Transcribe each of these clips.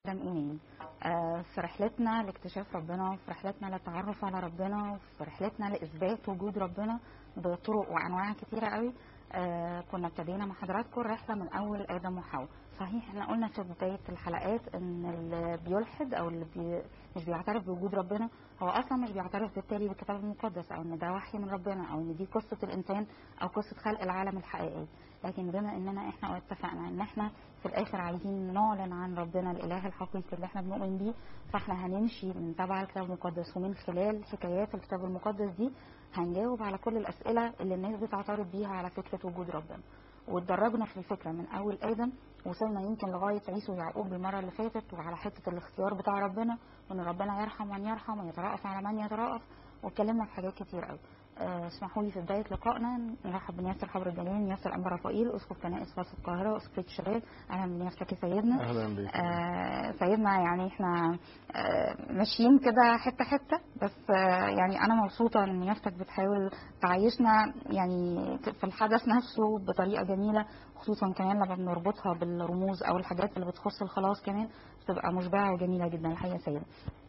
قدام ايمان آه، في رحلتنا لاكتشاف ربنا في رحلتنا للتعرف على ربنا في رحلتنا لاثبات وجود ربنا بطرق وانواع كتيره قوي آه، كنا ابتدينا مع حضراتكم رحله من اول ادم وحواء صحيح احنا قلنا في بدايه الحلقات ان اللي بيلحد او اللي بي مش بيعترف بوجود ربنا هو اصلا مش بيعترف بالتالي بالكتاب المقدس او ان ده وحي من ربنا او ان دي قصه الانسان او قصه خلق العالم الحقيقي لكن بما اننا احنا اتفقنا ان احنا في الاخر عايزين نعلن عن ربنا الاله الحقيقي اللي احنا بنؤمن بيه فاحنا هنمشي من تبع الكتاب المقدس ومن خلال حكايات الكتاب المقدس دي هنجاوب على كل الاسئله اللي الناس بتعترض بيها على فكره وجود ربنا واتدرجنا في الفكره من اول ادم وصلنا يمكن لغايه عيسو ويعقوب المره اللي فاتت وعلى حته الاختيار بتاع ربنا وان ربنا يرحم من يرحم ويترأف على من يترأف واتكلمنا في حاجات كتير قوي آه، اسمحوا لي في بدايه لقائنا نرحب بنياسر حبر الجليل نياسر انبا رفائيل اسقف كنائس راس القاهره اسقف الشباب اهلا بنياستك يا سيدنا اهلا بيك آه سيدنا يعني احنا آه ماشيين كده حته حته بس آه يعني انا مبسوطه ان نياستك بتحاول تعيشنا يعني في الحدث نفسه بطريقه جميله خصوصا كمان لما بنربطها بالرموز او الحاجات اللي بتخص الخلاص كمان بتبقى مشبعه وجميله جدا الحقيقه يا سيدنا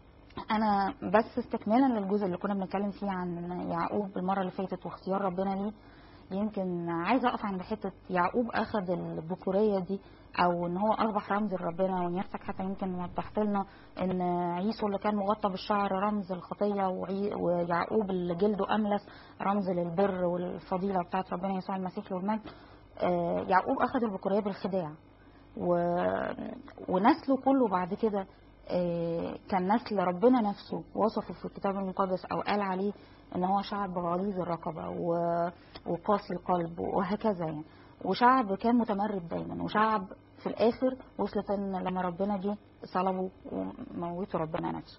انا بس استكمالا للجزء اللي كنا بنتكلم فيه عن يعقوب المره اللي فاتت واختيار ربنا ليه يمكن عايزه اقف عند حته يعقوب اخذ البكوريه دي او ان هو اصبح رمز لربنا ونفسك حتى يمكن وضحت لنا ان عيسو اللي كان مغطى بالشعر رمز الخطيه وعي- ويعقوب اللي جلده املس رمز للبر والفضيله بتاعت ربنا يسوع المسيح له المجد آه، يعقوب اخذ البكوريه بالخداع و... ونسله كله بعد كده آه، كان نسل ربنا نفسه وصفه في الكتاب المقدس او قال عليه ان هو شعب غليظ الرقبه و... وقاسي القلب وهكذا يعني وشعب كان متمرد دايما وشعب في الاخر وصلت ان لما ربنا جه صلبوا وموتوا ربنا نفسه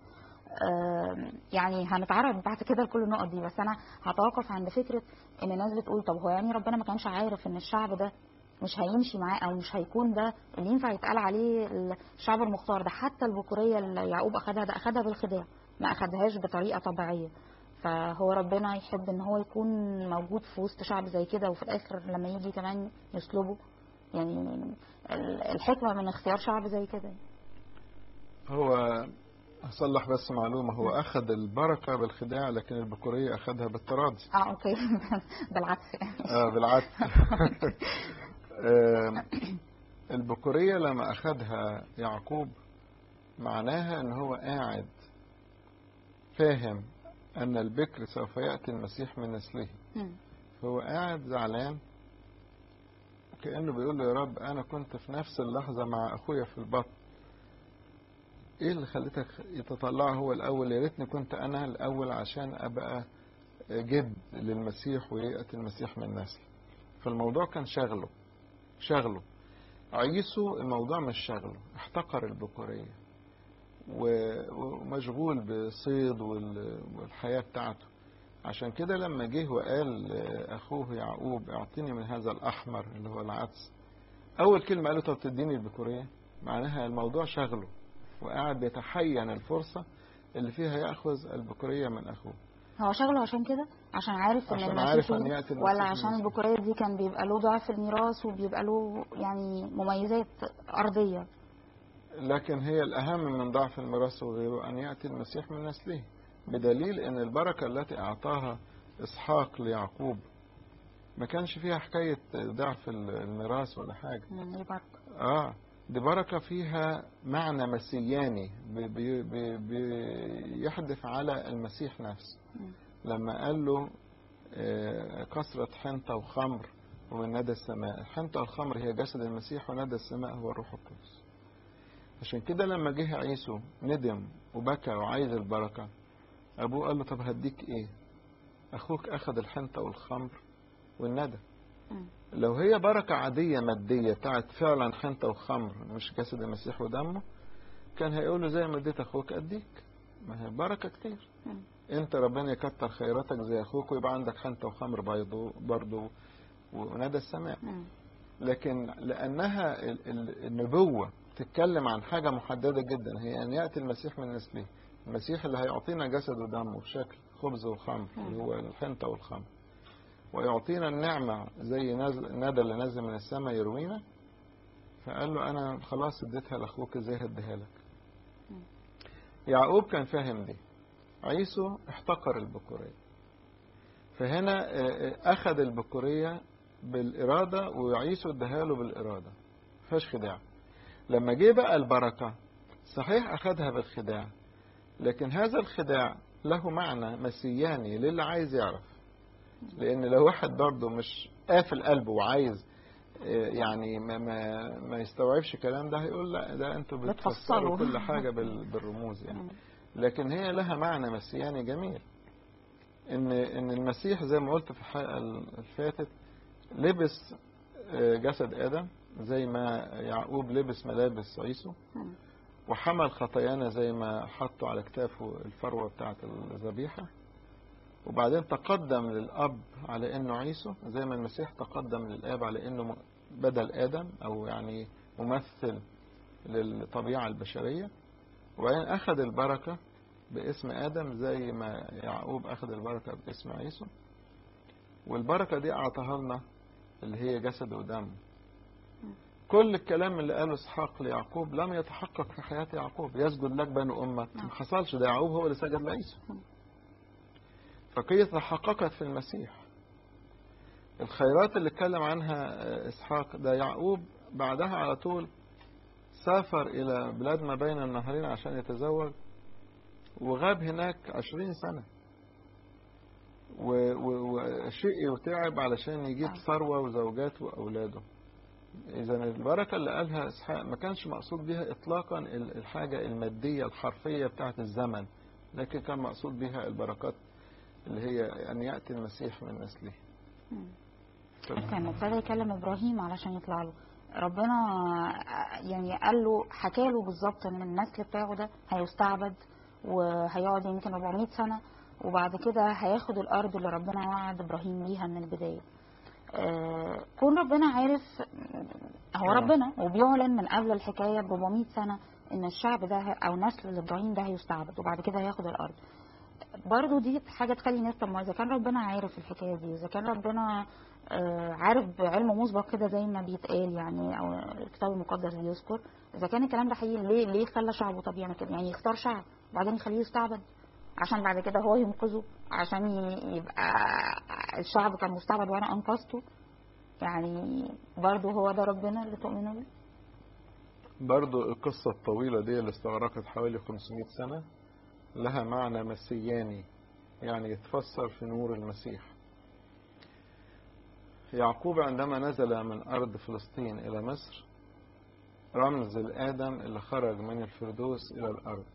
آم، يعني هنتعرض بعد كده لكل النقط دي بس انا هتوقف عند فكره ان الناس بتقول طب هو يعني ربنا ما كانش عارف ان الشعب ده مش هيمشي معاه او مش هيكون ده اللي ينفع يتقال عليه الشعب المختار ده حتى البكوريه اللي يعقوب اخدها ده اخدها بالخداع ما اخدهاش بطريقه طبيعيه فهو ربنا يحب ان هو يكون موجود في وسط شعب زي كده وفي الاخر لما يجي كمان يسلبه يعني ال- الحكمه من اختيار شعب زي كده هو هصلح بس معلومة هو أخذ البركة بالخداع لكن البكورية أخذها بالتراضي اه اوكي بالعكس يعني آه بالعكس آه البكورية لما أخذها يعقوب معناها أن هو قاعد فاهم أن البكر سوف يأتي المسيح من نسله مم. فهو قاعد زعلان كأنه بيقول له يا رب أنا كنت في نفس اللحظة مع أخويا في البطن إيه اللي خليتك يتطلع هو الأول يا ريتني كنت أنا الأول عشان أبقى جد للمسيح ويأتي المسيح من نسل فالموضوع كان شغله شغله عيسو الموضوع مش شغله احتقر البكورية و- ومشغول بالصيد وال- والحياة بتاعته عشان كده لما جه وقال أخوه يعقوب اعطيني من هذا الأحمر اللي هو العدس أول كلمة قال له طب تديني البكورية معناها الموضوع شغله وقاعد بيتحين الفرصة اللي فيها يأخذ البكورية من أخوه هو شغله عشان كده عشان عارف ان عشان المسيح عارف أن يجي؟ يأتي المسيح ولا عشان من نسله. البكوريه دي كان بيبقى له ضعف الميراث وبيبقى له يعني مميزات ارضيه لكن هي الأهم من ضعف الميراث وغيره أن يأتي المسيح من نسله بدليل أن البركة التي أعطاها إسحاق ليعقوب ما كانش فيها حكاية ضعف الميراث ولا حاجة من البركه آه دي بركة فيها معنى مسياني بي- بي- بي- بيحدث على المسيح نفسه مم. لما قال له آه، كثرة حنطة وخمر ومن ندى السماء الحنطة والخمر هي جسد المسيح وندى السماء هو الروح القدس عشان كده لما جه عيسو ندم وبكى وعايز البركة أبوه قال له طب هديك إيه أخوك أخذ الحنطة والخمر والندى مم. لو هي بركة عادية مادية بتاعت فعلا حنطة وخمر مش جسد المسيح ودمه كان هيقول له زي ما اديت أخوك أديك ما هي بركة كتير مم. انت ربنا يكتر خيراتك زي اخوك ويبقى عندك حنطه وخمر بيضو برضو وندى السماء مم. لكن لانها ال- ال- النبوه تتكلم عن حاجه محدده جدا هي ان ياتي المسيح من نسله المسيح اللي هيعطينا جسد ودمه بشكل خبز وخمر اللي هو الحنطه والخمر ويعطينا النعمه زي نزل الندى اللي نزل من السماء يروينا فقال له انا خلاص اديتها لاخوك ازاي هديها لك يعقوب كان فاهم دي عيسو احتقر البكورية فهنا أخذ البكورية بالإرادة وعيسو اداها له بالإرادة فيهاش خداع لما جه بقى البركة صحيح أخذها بالخداع لكن هذا الخداع له معنى مسياني للي عايز يعرف لأن لو واحد برضه مش قافل قلبه وعايز يعني ما, ما, ما يستوعبش الكلام ده هيقول لا ده انتوا بتفسروا كل حاجة بالرموز يعني لكن هي لها معنى مسياني جميل ان ان المسيح زي ما قلت في الحلقة اللي فاتت لبس جسد آدم زي ما يعقوب لبس ملابس عيسو وحمل خطايانا زي ما حطوا على كتافه الفروة بتاعة الذبيحة وبعدين تقدم للأب على إنه عيسو زي ما المسيح تقدم للآب على إنه بدل آدم أو يعني ممثل للطبيعة البشرية وبعدين أخذ البركة باسم آدم زي ما يعقوب أخذ البركة باسم عيسو والبركة دي أعطاها لنا اللي هي جسد ودم كل الكلام اللي قاله اسحاق ليعقوب لم يتحقق في حياة يعقوب يسجد لك بنو أمك ما حصلش ده يعقوب هو اللي سجد لعيسى فقية تحققت في المسيح الخيرات اللي اتكلم عنها اسحاق ده يعقوب بعدها على طول سافر إلى بلاد ما بين النهرين عشان يتزوج وغاب هناك عشرين سنة وشقي وتعب علشان يجيب ثروة وزوجات وأولاده إذا البركة اللي قالها إسحاق ما كانش مقصود بها إطلاقا الحاجة المادية الحرفية بتاعت الزمن لكن كان مقصود بها البركات اللي هي أن يأتي المسيح من نسله كان ابتدى يكلم إبراهيم علشان يطلع له ربنا يعني قال له حكى له بالظبط ان النسل بتاعه ده هيستعبد وهيقعد يمكن 400 سنة وبعد كده هياخد الأرض اللي ربنا وعد إبراهيم ليها من البداية آه كون ربنا عارف هو ربنا وبيعلن من قبل الحكاية ب 400 سنة إن الشعب ده أو نسل إبراهيم ده هيستعبد وبعد كده هياخد الأرض برضه دي حاجة تخلي الناس طب ما إذا كان ربنا عارف الحكاية دي إذا كان ربنا آه عارف بعلم مسبق كده زي ما بيتقال يعني أو الكتاب المقدس بيذكر إذا كان الكلام ده حقيقي ليه ليه خلى شعبه طب يعمل كده يعني يختار شعب وبعدين يخليه يستعبد عشان بعد كده هو ينقذه عشان يبقى الشعب كان مستعبد وانا انقذته يعني برضه هو ده ربنا اللي تؤمنوا بيه برضه القصة الطويلة دي اللي استغرقت حوالي 500 سنة لها معنى مسياني يعني يتفسر في نور المسيح يعقوب عندما نزل من أرض فلسطين إلى مصر رمز الآدم اللي خرج من الفردوس إلى الأرض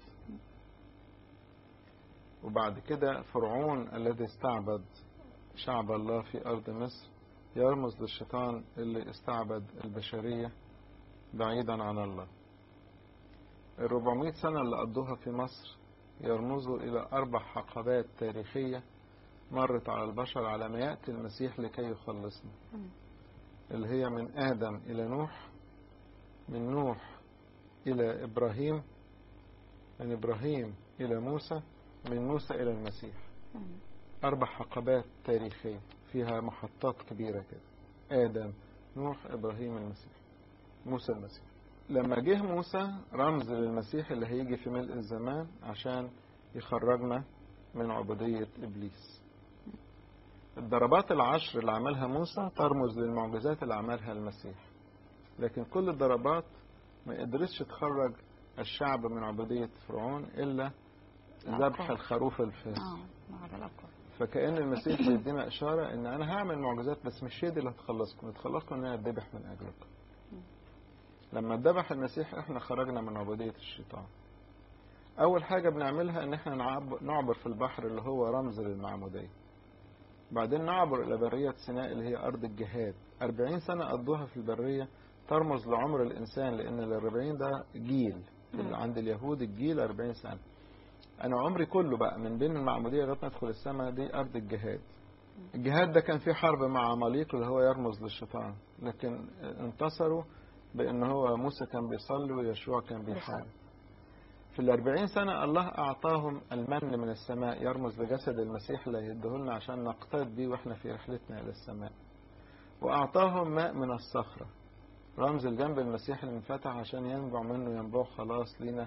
وبعد كده فرعون الذي استعبد شعب الله في أرض مصر يرمز للشيطان اللي استعبد البشرية بعيدا عن الله الربعمائة سنة اللي قضوها في مصر يرمزوا إلى أربع حقبات تاريخية مرت على البشر على ما يأتي المسيح لكي يخلصنا اللي هي من آدم إلى نوح من نوح إلى إبراهيم من إبراهيم إلى موسى من موسى إلى المسيح أربع حقبات تاريخية فيها محطات كبيرة كده آدم نوح إبراهيم المسيح موسى المسيح لما جه موسى رمز للمسيح اللي هيجي في ملء الزمان عشان يخرجنا من عبودية إبليس الضربات العشر اللي عملها موسى ترمز للمعجزات اللي عملها المسيح لكن كل الضربات ما قدرتش تخرج الشعب من عبودية فرعون إلا ذبح الخروف الفاسد فكأن المسيح بيدينا إشارة إن أنا هعمل معجزات بس مش هي دي اللي هتخلصكم اللي هتخلصكم إن أنا أذبح من أجلكم لما ذبح المسيح إحنا خرجنا من عبودية الشيطان أول حاجة بنعملها إن إحنا نعبر في البحر اللي هو رمز للمعمودية بعدين نعبر إلى برية سيناء اللي هي أرض الجهاد أربعين سنة قضوها في البرية ترمز لعمر الإنسان لأن الأربعين ده جيل عند اليهود الجيل أربعين سنة أنا عمري كله بقى من بين المعمودية لغاية ما أدخل السماء دي أرض الجهاد الجهاد ده كان فيه حرب مع عماليق اللي هو يرمز للشيطان لكن انتصروا بأن هو موسى كان بيصلي ويشوع كان بيحارب في الأربعين سنة الله أعطاهم المن من السماء يرمز لجسد المسيح اللي هيديهولنا عشان نقتاد بيه وإحنا في رحلتنا إلى السماء وأعطاهم ماء من الصخرة رمز الجنب المسيح اللي انفتح عشان ينبع منه ينبع خلاص لينا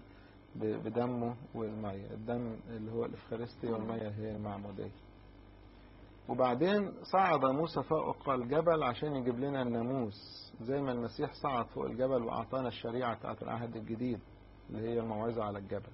ب- بدمه والمية الدم اللي هو الإفخارستي والمية هي المعمودية وبعدين صعد موسى فوق الجبل عشان يجيب لنا الناموس زي ما المسيح صعد فوق الجبل وأعطانا الشريعة بتاعت العهد الجديد اللي هي الموعظة على الجبل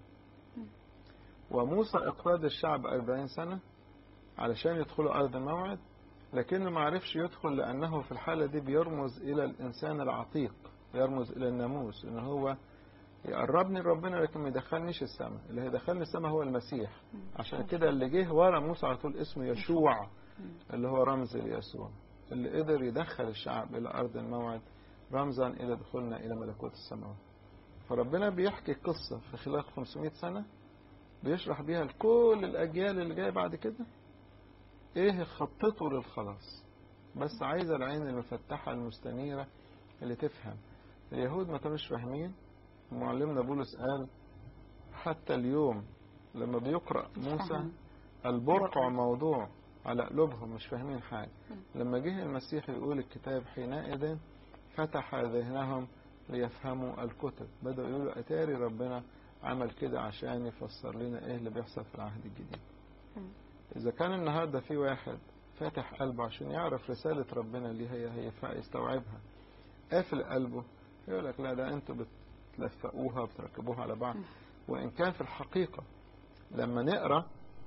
وموسى اقتاد الشعب أربعين سنة علشان يدخلوا أرض الموعد لكنه ما عرفش يدخل لأنه في الحالة دي بيرمز إلى الإنسان العتيق يرمز إلى الناموس إن هو يقربني لربنا لكن ما يدخلنيش السماء اللي هيدخلني السماء هو المسيح عشان كده اللي جه ورا موسى على طول اسمه يشوع اللي هو رمز ليسوع اللي قدر يدخل الشعب إلى أرض الموعد رمزا إلى دخولنا إلى ملكوت السماوات فربنا بيحكي قصة في خلال 500 سنة بيشرح بيها لكل الأجيال اللي جاية بعد كده إيه خطته للخلاص بس عايزة العين المفتحة المستنيرة اللي تفهم اليهود ما كانوش فاهمين معلمنا بولس قال حتى اليوم لما بيقرأ موسى فاهم. البرقع موضوع على قلوبهم مش فاهمين حاجة لما جه المسيح يقول الكتاب حينئذ فتح ذهنهم ليفهموا الكتب بدأوا يقولوا أتاري ربنا عمل كده عشان يفسر لنا ايه اللي بيحصل في العهد الجديد مم. إذا كان النهاردة في واحد فاتح قلبه عشان يعرف رسالة ربنا اللي هي هي يستوعبها قافل قلبه يقول لك لا ده انتوا بتلفقوها بتركبوها على بعض وإن كان في الحقيقة لما نقرأ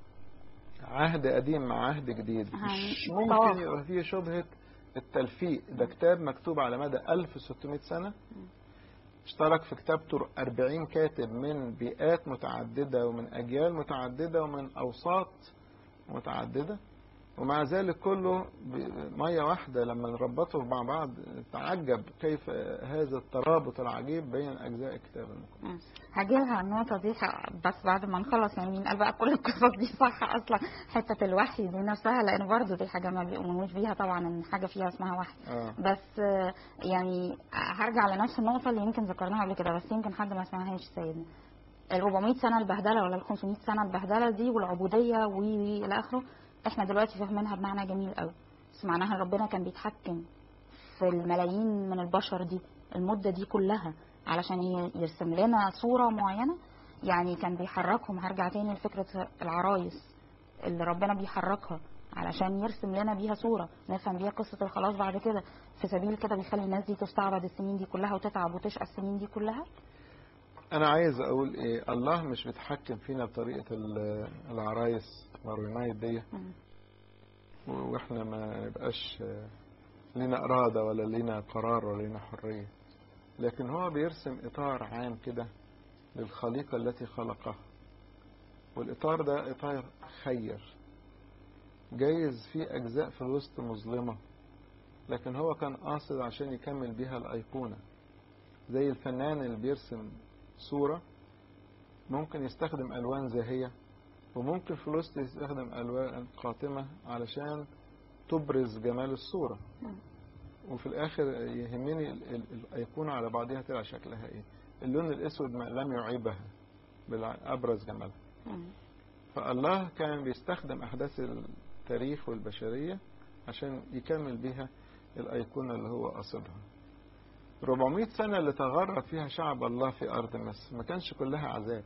عهد قديم مع عهد جديد مش هن- ممكن طبعا. يبقى فيه شبهة التلفيق ده كتاب مكتوب على مدى 1600 سنة اشترك في كتابته 40 كاتب من بيئات متعددة ومن أجيال متعددة ومن أوساط متعددة ومع ذلك كله ب- مية واحدة لما نربطه مع بعض تعجب كيف هذا الترابط العجيب بين أجزاء الكتاب المقدس مم. هجيلها النقطة دي ح- بس بعد ما نخلص يعني مين قال بقى كل القصص دي صح أصلا حتة الوحي دي نفسها لأن برضه دي حاجة ما بيؤمنوش بيها طبعا إن حاجة فيها اسمها وحي آه. بس آه، يعني هرجع لنفس النقطة اللي يمكن ذكرناها قبل كده بس يمكن حد ما سمعهاش سيدنا ال 400 سنة البهدلة ولا ال 500 سنة البهدلة دي والعبودية و و إلى آخره احنا دلوقتي فاهمينها بمعنى جميل قوي بس معناها ان ربنا كان بيتحكم في الملايين من البشر دي المدة دي كلها علشان ي- يرسم لنا صورة معينة يعني كان بيحركهم هرجع تاني لفكرة العرايس اللي ربنا بيحركها علشان يرسم لنا بيها صورة نفهم بيها قصة الخلاص بعد كده في سبيل كده بيخلي الناس دي تستعبد السنين دي كلها وتتعب وتشقى السنين دي كلها أنا عايز أقول إيه الله مش بيتحكم فينا بطريقة ال- العرايس والرناية دي مم. وإحنا ما نبقاش آه، لينا إرادة ولا لينا قرار ولا لينا حرية لكن هو بيرسم إطار عام كده للخليقة التي خلقها والإطار ده إطار خير جايز في أجزاء في الوسط مظلمة لكن هو كان قاصد عشان يكمل بيها الأيقونة زي الفنان اللي بيرسم صورة ممكن يستخدم ألوان زاهية وممكن في الوسط يستخدم ألوان قاتمة علشان تبرز جمال الصورة مم. وفي الآخر يهمني ال- ال- الأيقونة على بعضها طلع شكلها إيه اللون الأسود ما لم يعيبها بالأبرز جمالها مم. فالله كان بيستخدم أحداث التاريخ والبشرية عشان يكمل بيها الأيقونة اللي هو قصدها 400 سنة اللي تغرب فيها شعب الله في أرض مصر ما كانش كلها عذاب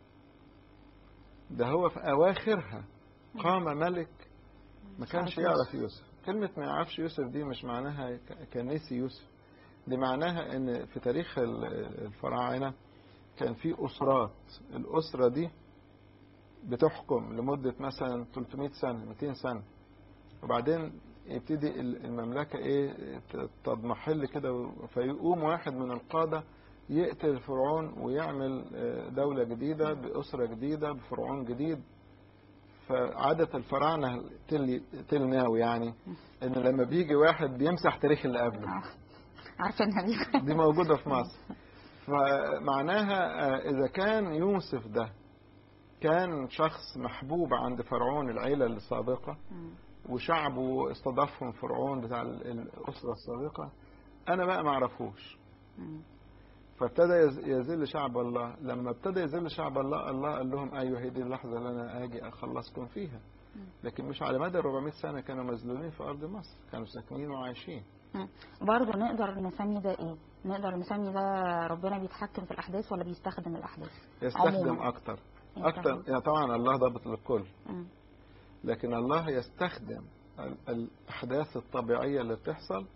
ده هو في أواخرها قام ملك ما كانش يعرف يوسف كلمة ما يعرفش يوسف دي مش معناها ك- كان نسي يوسف دي معناها ان في تاريخ ال- الفراعنة كان في أسرات الأسرة دي بتحكم لمدة مثلا 300 سنة 200 سنة وبعدين يبتدي ال- المملكة ايه ت- تضمحل كده و- فيقوم واحد من القادة يقتل الفرعون ويعمل آه، دولة جديدة بأسرة جديدة بفرعون جديد فعادة الفراعنة تل تلناو يعني ان لما بيجي واحد بيمسح تاريخ اللي قبله آه. عارفينها دي دي موجودة في مصر فمعناها آه، إذا كان يوسف ده كان شخص محبوب عند فرعون العيلة السابقة مم. وشعبه استضافهم فرعون بتاع ال- الأسرة السابقة أنا بقى ما أعرفوش مم. فابتدى يز- يذل شعب الله لما ابتدى يذل شعب الله الله قال لهم أيوه هي دي اللحظة اللي أنا أجي أخلصكم فيها لكن مش على مدى 400 سنة كانوا مذلولين في أرض مصر كانوا ساكنين وعايشين مم. برضه نقدر نسمي ده ايه نقدر نسمي ده ربنا بيتحكم في الاحداث ولا بيستخدم الاحداث يستخدم عموماً. اكتر اكتر يعني طبعا الله ضابط للكل مم. لكن الله يستخدم ال- الاحداث الطبيعيه اللي بتحصل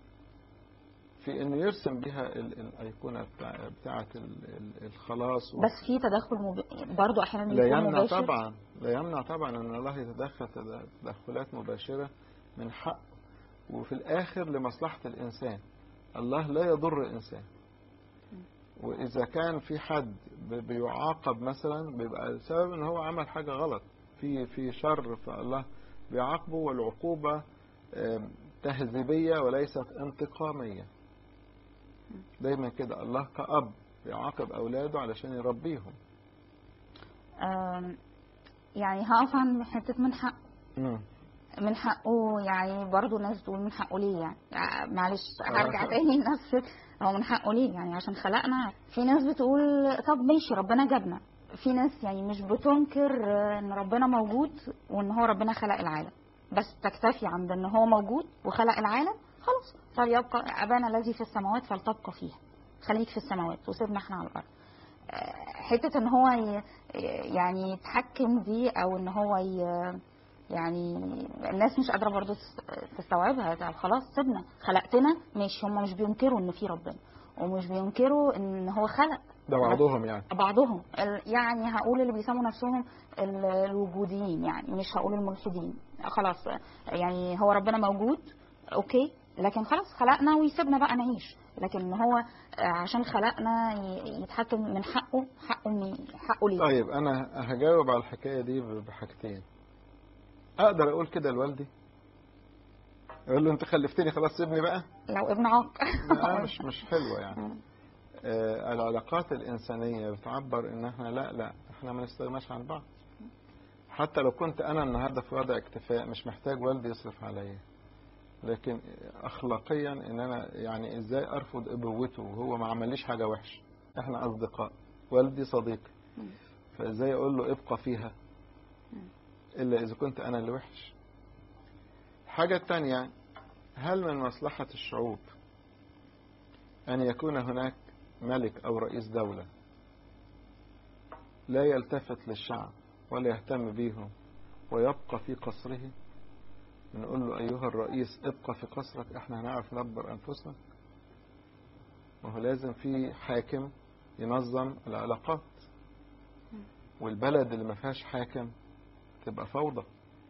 في انه يرسم بها ال- الايقونه بتاع بتاعه ال- ال- الخلاص و- بس في تدخل مب... برضو احيانا لا بيكون يمنع مباشر طبعا لا يمنع طبعا ان الله يتدخل تد- تدخلات مباشره من حق وفي الاخر لمصلحه الانسان الله لا يضر الانسان واذا كان في حد ب- بيعاقب مثلا بيبقى السبب ان هو عمل حاجه غلط في في شر فالله بيعاقبه والعقوبه آم، تهذيبيه وليست انتقاميه دايما كده الله كأب بيعاقب اولاده علشان يربيهم آم، يعني هقف عن حته من حق مم. من حقه يعني برضو الناس تقول من حقه ليه يعني, يعني معلش هرجع آه. تاني لنفس هو من حقه ليه يعني عشان خلقنا في ناس بتقول طب ماشي ربنا جابنا في ناس يعني مش بتنكر آه، ان ربنا موجود وان هو ربنا خلق العالم بس تكتفي عند ان هو موجود وخلق العالم خلاص فليبقى ابانا الذي في السماوات فلتبقى فيها خليك في السماوات وسيبنا احنا على الارض آه، حته ان هو ي- يعني يتحكم دي او ان هو ي- يعني الناس مش قادره برضو تس- تستوعبها طب خلاص سيبنا خلقتنا ماشي هم مش بينكروا ان في ربنا ومش بينكروا ان هو خلق ده بعضهم يعني بعضهم ال- يعني هقول اللي بيسموا نفسهم ال- الوجوديين يعني مش هقول الملحدين خلاص يعني هو ربنا موجود اوكي لكن خلاص خلقنا ويسيبنا بقى نعيش لكن هو عشان خلقنا ي- يتحكم من حقه حقه من حقه ليه طيب انا هجاوب على الحكايه دي بحاجتين اقدر اقول كده لوالدي اقول له انت خلفتني خلاص سيبني بقى لو ابن عاق لا مش مش حلوه يعني آه العلاقات الانسانيه بتعبر ان احنا لا لا احنا ما نستغناش عن بعض حتى لو كنت انا النهارده في وضع اكتفاء مش محتاج والدي يصرف عليا لكن اخلاقيا ان انا يعني ازاي ارفض ابوته وهو ما عمليش حاجه وحشه احنا اصدقاء والدي صديقي فازاي اقول له ابقى فيها الا اذا كنت انا اللي وحش الحاجه الثانيه هل من مصلحه الشعوب ان يكون هناك ملك او رئيس دوله لا يلتفت للشعب ولا يهتم بيهم ويبقى في قصره بنقول له أيها الرئيس ابقى في قصرك احنا هنعرف ندبر أنفسنا وهو لازم في حاكم ينظم العلاقات والبلد اللي ما فيهاش حاكم تبقى فوضى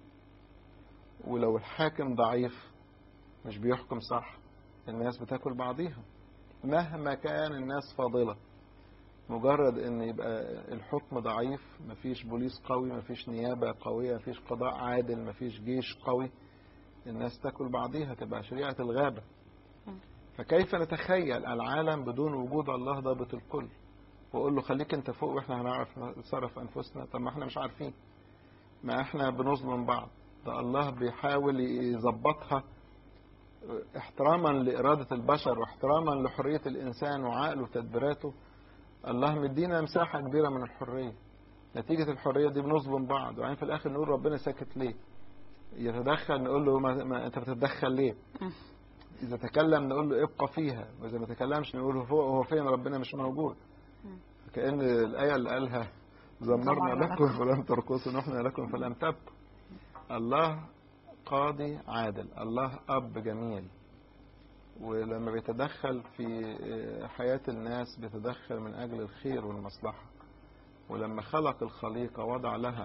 ولو الحاكم ضعيف مش بيحكم صح الناس بتاكل بعضيها مهما كان الناس فاضلة مجرد ان يبقى الحكم ضعيف مفيش بوليس قوي مفيش نيابة قوية مفيش قضاء عادل مفيش جيش قوي الناس تاكل بعضيها تبقى شريعة الغابة فكيف نتخيل العالم بدون وجود الله ضابط الكل واقول له خليك انت فوق واحنا هنعرف نتصرف انفسنا طب ما احنا مش عارفين ما احنا بنظلم بعض ده الله بيحاول يظبطها احتراما لإرادة البشر واحتراما لحرية الإنسان وعقله وتدبيراته الله مدينا مساحة كبيرة من الحرية نتيجة الحرية دي بنظلم بعض وبعدين في الآخر نقول ربنا ساكت ليه يتدخل نقول له ما, ما أنت بتتدخل ليه إذا تكلم نقول له ابقى فيها وإذا ما تكلمش نقول له فوق هو فين ربنا مش موجود كأن الآية اللي قالها زمرنا زمرنا لكم لكم. فلم ترقصوا نحن لكم فلم تبقوا الله قاضي عادل الله أب جميل ولما بيتدخل في حياة الناس بيتدخل من أجل الخير والمصلحة ولما خلق الخليقة وضع لها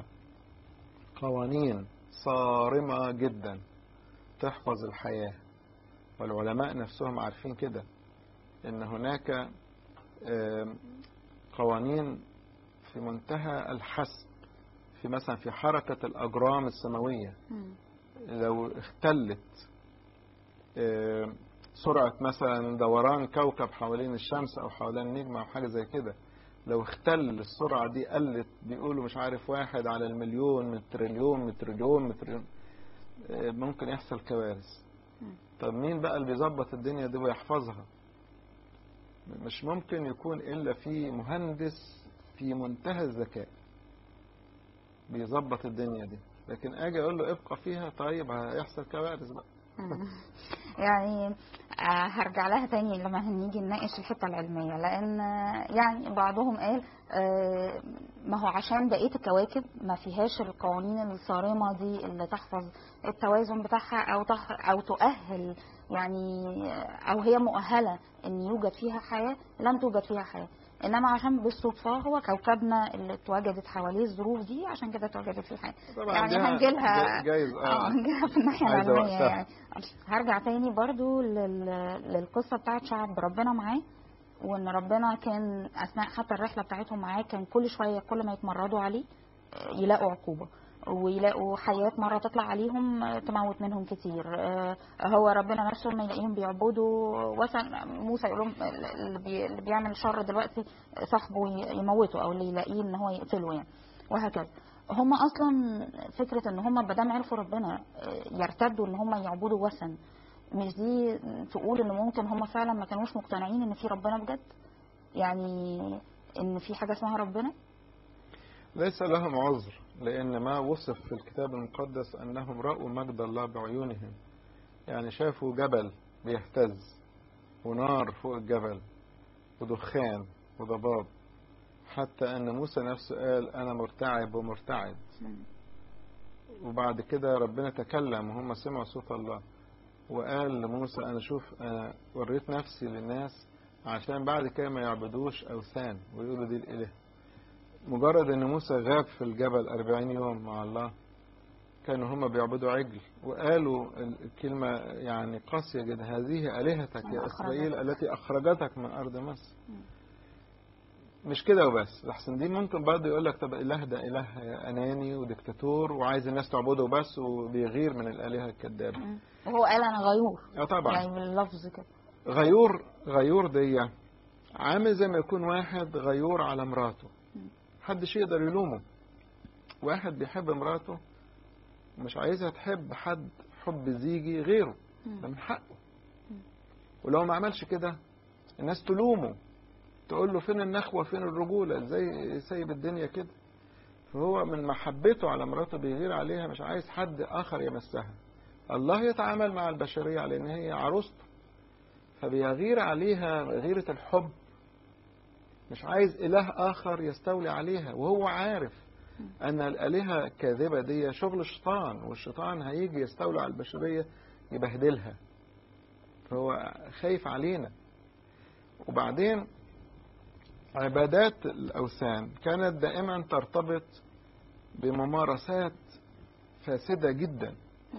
قوانين صارمة جدا تحفظ الحياة والعلماء نفسهم عارفين كده ان هناك آم، قوانين في منتهى الحسم في مثلا في حركة الأجرام السماوية لو اختلت آم، سرعة مثلا دوران كوكب حوالين الشمس أو حوالين نجمة أو حاجة زي كده لو اختل السرعة دي قلت بيقولوا مش عارف واحد على المليون من تريليون من تريليون من تريليون آه، ممكن يحصل كوارث طب مين بقى اللي بيظبط الدنيا دي ويحفظها مش ممكن يكون إلا في مهندس في منتهى الذكاء بيظبط الدنيا دي لكن اجي اقول له ابقى فيها طيب هيحصل كوارث بقى يعني آه، هرجع لها تاني لما هنيجي نناقش الحته العلميه لان آه، يعني بعضهم قال آه، ما هو عشان بقيه الكواكب ما فيهاش القوانين الصارمه دي اللي تحفظ التوازن بتاعها او تح او تؤهل يعني آه، او هي مؤهله ان يوجد فيها حياه لم توجد فيها حياه انما عشان بالصدفه هو كوكبنا اللي اتوجدت حواليه الظروف دي عشان كده اتوجدت فيه حياه طبعا يعني دي هنجيلها جايز اه اه هنجيلها في الناحيه عايزة العلميه وقتها. يعني هرجع تاني برضو لل... للقصة بتاعت شعب ربنا معاه وان ربنا كان اثناء حتى الرحلة بتاعتهم معاه كان كل شوية كل ما يتمردوا عليه آه، يلاقوا عقوبة ويلاقوا حياة مرة تطلع عليهم آه، تموت منهم كتير آه، هو ربنا نفسه لما يلاقيهم بيعبدوا وثن موسى يقول لهم اللي بي- اللي بيعمل شر دلوقتي صاحبه ي- يموته او اللي يلاقيه ان هو يقتله يعني وهكذا هم اصلا فكره ان هم ما دام عرفوا ربنا آه، يرتدوا ان هم يعبدوا وثن مش دي تقول ان ممكن هم فعلا ما كانوش مقتنعين ان في ربنا بجد يعني ان في حاجه اسمها ربنا ليس لهم عذر لأن ما وصف في الكتاب المقدس أنهم رأوا مجد الله بعيونهم يعني شافوا جبل بيهتز ونار فوق الجبل ودخان وضباب حتى أن موسى نفسه قال أنا مرتعب ومرتعد وبعد كده ربنا تكلم وهم سمعوا صوت الله وقال لموسى أنا شوف أنا وريت نفسي للناس عشان بعد كده ما يعبدوش أوثان ويقولوا دي الإله مجرد ان موسى غاب في الجبل أربعين يوم مع الله كانوا هم بيعبدوا عجل وقالوا الكلمة يعني قاسية جدا هذه آلهتك يا أخرجتك. إسرائيل التي أخرجتك من أرض مصر مش كده وبس لحسن دي ممكن برضه يقول لك طب إله ده إله أناني وديكتاتور وعايز الناس تعبده بس وبيغير من الآلهة الكذابة وهو قال انا غيور اه طبعا يعني باللفظ كده غيور غيور دي عامل زي ما يكون واحد غيور على مراته محدش يقدر يلومه واحد بيحب مراته مش عايزها تحب حد حب زيجي غيره ده من حقه ولو ما عملش كده الناس تلومه تقول له فين النخوة فين الرجولة ازاي سايب الدنيا كده فهو من محبته على مراته بيغير عليها مش عايز حد آخر يمسها الله يتعامل مع البشرية على ان هي عروسته فبيغير عليها غيرة الحب مش عايز إله آخر يستولي عليها وهو عارف أن الآلهة الكاذبة دي شغل الشيطان والشيطان هيجي يستولي على البشرية يبهدلها فهو خايف علينا وبعدين عبادات الأوثان كانت دائما ترتبط بممارسات فاسدة جدا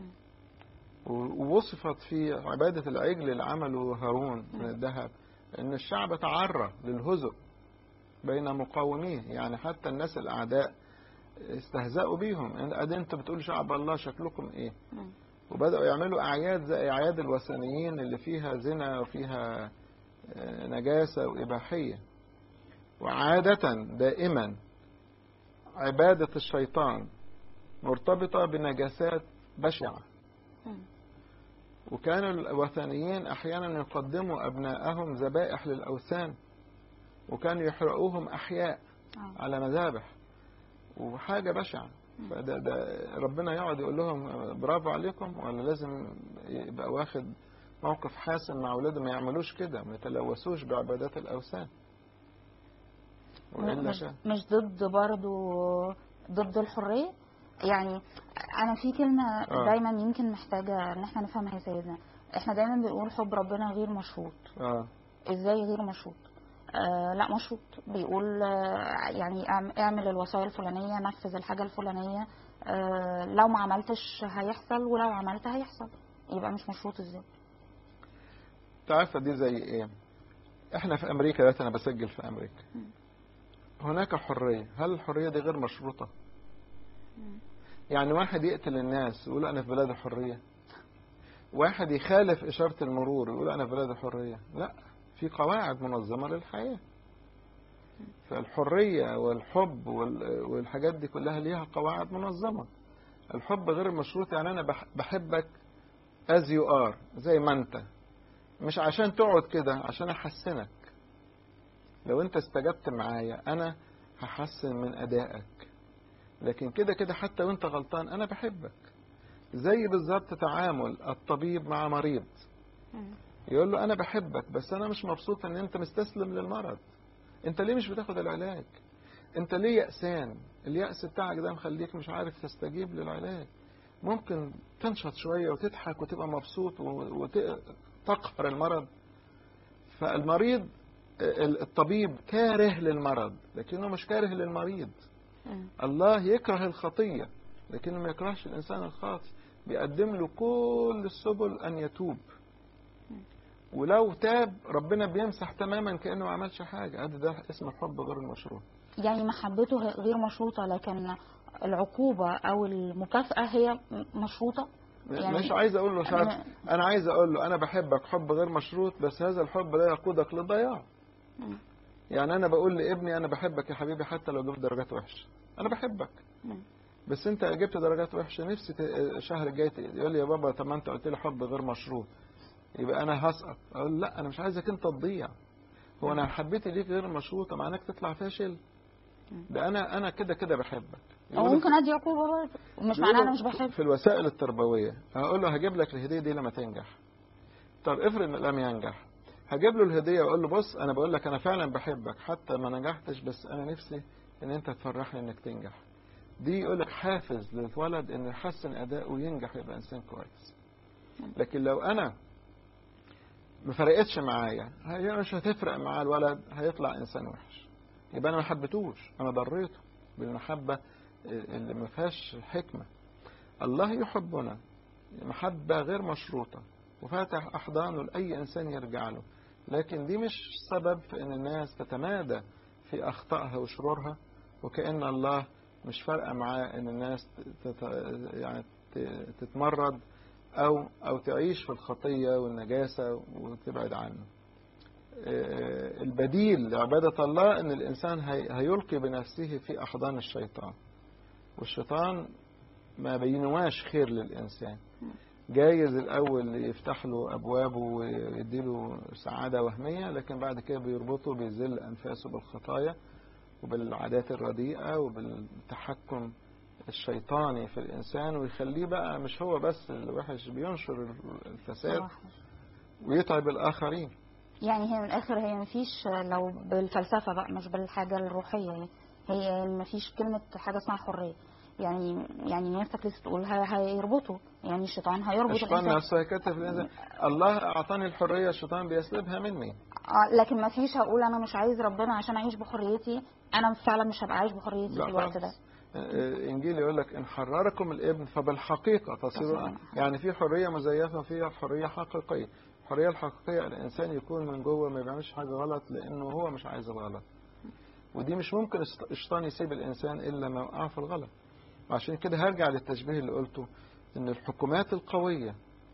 ووصفت في عبادة العجل اللي عمله هارون من الذهب ان الشعب تعرى للهزء بين مقاوميه يعني حتى الناس الاعداء استهزأوا بيهم ان ادي انت بتقول شعب الله شكلكم ايه وبدأوا يعملوا اعياد زي اعياد الوثنيين اللي فيها زنا وفيها آه، نجاسة وإباحية وعادة دائما عبادة الشيطان مرتبطة بنجاسات بشعة وكان الوثنيين أحيانا يقدموا أبناءهم ذبائح للأوثان وكانوا يحرقوهم أحياء آه. على مذابح وحاجة بشعة فده ده ربنا يقعد يقول لهم برافو عليكم ولا لازم يبقى واخد موقف حاسم مع أولاده ما يعملوش كده ما يتلوثوش بعبادات الأوثان وإلا مش, شاء مش ضد برضو ضد الحرية يعني أنا في كلمة آه. دايما يمكن محتاجة إن احنا نفهمها يا سيدنا احنا دايما بنقول حب ربنا غير مشروط آه ازاي غير مشروط آه لا مشروط بيقول آه يعني اعم- اعمل الوصايا الفلانية نفذ الحاجة الفلانية آه لو ما عملتش هيحصل ولو عملت هيحصل يبقى مش مشروط ازاي تعرف دي زي ايه احنا في امريكا دلوقتي انا بسجل في امريكا هناك حرية هل الحرية دي غير مشروطة يعني واحد يقتل الناس ويقول انا في بلاد الحرية واحد يخالف اشارة المرور ويقول انا في بلاد الحرية لا في قواعد منظمة للحياة فالحرية والحب وال- والحاجات دي كلها ليها قواعد منظمة الحب غير المشروط يعني انا بح- بحبك as you are زي ما انت مش عشان تقعد كده عشان احسنك لو انت استجبت معايا انا هحسن من ادائك لكن كده كده حتى وانت غلطان انا بحبك زي بالظبط تعامل الطبيب مع مريض يقول له انا بحبك بس انا مش مبسوط ان انت مستسلم للمرض انت ليه مش بتاخد العلاج انت ليه يأسان اليأس بتاعك ده مخليك مش عارف تستجيب للعلاج ممكن تنشط شوية وتضحك وتبقى مبسوط وتقهر المرض فالمريض الطبيب كاره للمرض لكنه مش كاره للمريض مم. الله يكره الخطية لكنه ما يكرهش الإنسان الخاطئ بيقدم له كل السبل أن يتوب ولو تاب ربنا بيمسح تماما كأنه ما عملش حاجة هذا ده اسمه الحب غير المشروع يعني محبته غير مشروطة لكن العقوبة أو المكافأة هي مشروطة يعني- مش عايز أقول له شرط أنا- أنا عايز أقول له أنا بحبك حب غير مشروط بس هذا الحب لا يقودك للضياع مم. يعني أنا بقول لابني أنا بحبك يا حبيبي حتى لو جبت درجات وحشة أنا بحبك مم. بس انت جبت درجات وحشه نفسي ت- الشهر الجاي ت- يقول لي يا بابا طب ما انت قلت لي حب غير مشروط يبقى انا هسقط اقول لا انا مش عايزك انت تضيع هو انا حبيتي ليك غير مشروطه معناك تطلع فاشل ده انا انا كده كده بحبك أو يقولوا- ممكن أدي عقوبة برضه مش بيقولوا معناه أنا مش بحب في الوسائل التربويه هقول له هجيب لك الهديه دي لما تنجح طب افرض لم ينجح هجيب له الهديه واقول له بص انا بقول لك انا فعلا بحبك حتى ما نجحتش بس انا نفسي ان انت تفرحني انك تنجح دي يقول لك حافز للولد انه يحسن اداؤه وينجح يبقى انسان كويس لكن لو انا ما فرقتش معايا هي مش هتفرق مع الولد هيطلع انسان وحش يبقى انا ما حبيتهوش انا ضريته بالمحبه اللي ما فيهاش حكمه الله يحبنا محبه غير مشروطه وفاتح احضانه لاي انسان يرجع له لكن دي مش سبب في ان الناس تتمادى في اخطائها وشرورها وكأن الله مش فارقه معاه ان الناس تت... يعني ت- تتمرد او او تعيش في الخطيه والنجاسه وتبعد عنه. آه، البديل لعباده الله ان الانسان هي- هيلقي بنفسه في احضان الشيطان. والشيطان ما بينواش خير للانسان. جايز الاول يفتح له ابوابه ويديله سعاده وهميه لكن بعد كده بيربطه بيذل انفاسه بالخطايا وبالعادات الرديئه وبالتحكم الشيطاني في الانسان ويخليه بقى مش هو بس الوحش بينشر الفساد صراحة. ويتعب الاخرين يعني هي من الآخر هي مفيش لو بالفلسفة بقى مش بالحاجة الروحية يعني هي مفيش كلمة حاجة اسمها حرية يعني يعني نفسك لسه تقول هي- هيربطوا يعني الشيطان هيربط الشيطان الإنسان نفسه هيكتف الانسان الله اعطاني الحريه الشيطان بيسلبها مني آه، لكن ما فيش هقول انا مش عايز ربنا عشان اعيش بحريتي انا فعلا مش هبقى عايش بحريتي في لا الوقت خالص. ده آه، انجيل يقول لك ان حرركم الابن فبالحقيقه تصيرون تصيرون. يعني في حريه مزيفه وفي حريه حقيقيه الحريه الحقيقيه الانسان يكون من جوه ما بيعملش حاجه غلط لانه هو مش عايز الغلط ودي مش ممكن الشط- الشيطان يسيب الانسان الا ما وقع في الغلط وعشان كده هرجع للتشبيه اللي قلته ان الحكومات القويه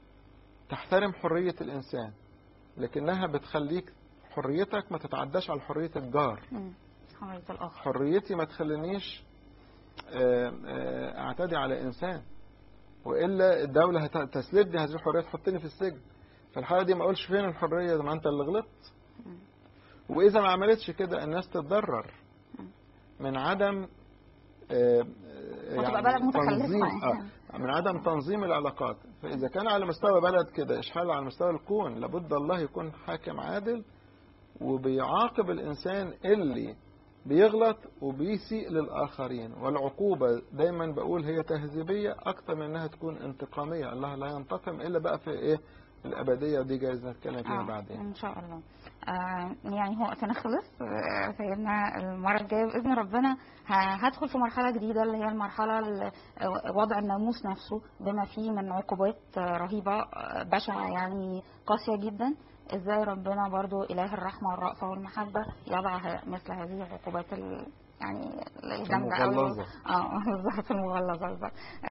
تحترم حريه الانسان لكنها بتخليك حريتك ما تتعداش على حريه الجار مم. حرية الاخر حريتي ما تخلينيش آه، آه، اعتدي على انسان والا الدوله هت- تسلبني هذه الحريه تحطني في السجن في الحاله دي ما اقولش فين الحريه زي ما انت اللي غلطت واذا ما عملتش كده الناس تتضرر من عدم آه، آه، وتبقى بلد متخلفة تنظيم يعني. آه من عدم تنظيم العلاقات فاذا كان على مستوى بلد كده اشحال على مستوى الكون لابد الله يكون حاكم عادل وبيعاقب الانسان اللي بيغلط وبيسيء للآخرين والعقوبة دايما بقول هي تهذيبية أكتر من إنها تكون انتقامية الله لا ينتقم إلا بقى في إيه الأبدية ودي جايز نتكلم فيها آه، بعدين ان شاء الله آه يعني هو وقتنا خلص آه، سيدنا المره الجايه باذن ربنا ه- هدخل في مرحله جديده اللي هي المرحله ال- وضع الناموس نفسه بما فيه من عقوبات آه، رهيبه آه، بشعه يعني قاسيه جدا ازاي ربنا برضو اله الرحمه والرأفه والمحبه يضع ه- مثل هذه العقوبات ال- يعني الجامده قوي المغلظة. اه بالظبط المغلظه بالظبط